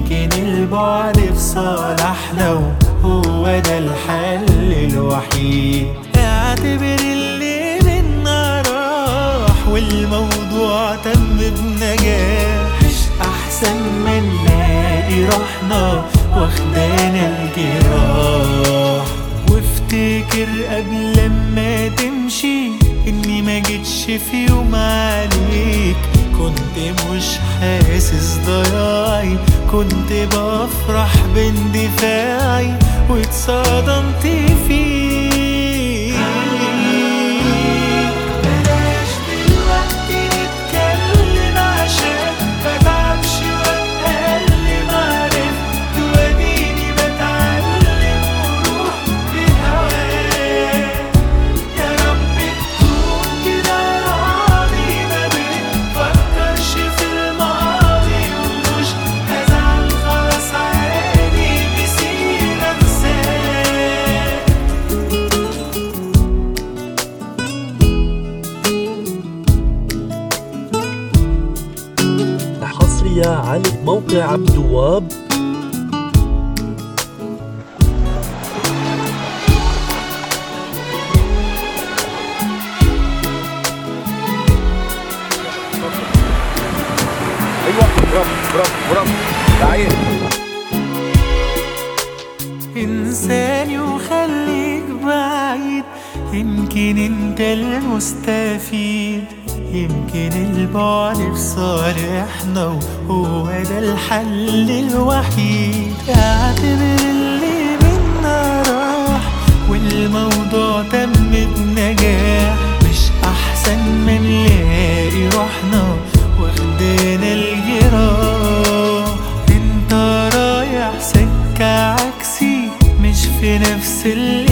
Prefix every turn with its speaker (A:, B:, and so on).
A: يمكن البعد في صالحنا وهو ده الحل الوحيد اعتبر اللي منا راح والموضوع تم بنجاح مش احسن ما نلاقي روحنا واخدانا الجراح وافتكر قبل ما تمشي اني ما جيتش في يوم عليك كنت مش حاسس ضياعي كنت بفرح باندفاعي واتصدمت فيك بلاش دلوقتي نتكلم عشان متعبش واتألم عارف توديني بتعلم وروح بهواك يا رب تكون كده راضي ما بتفكرش في الماضي ومش هزعل خلاص عادي نسيت انساك
B: حصرية على موقع عبد الوهاب
C: ايوه برافو برافو برافو تعال
A: انساني وخليك بعيد يمكن انت المستفيد يمكن البعد في صالحنا وهو ده الحل الوحيد اعتبر اللي منا راح والموضوع تم بنجاح مش احسن ما نلاقي روحنا واخدانا الجراح انت رايح سكة عكسي مش في نفس اللي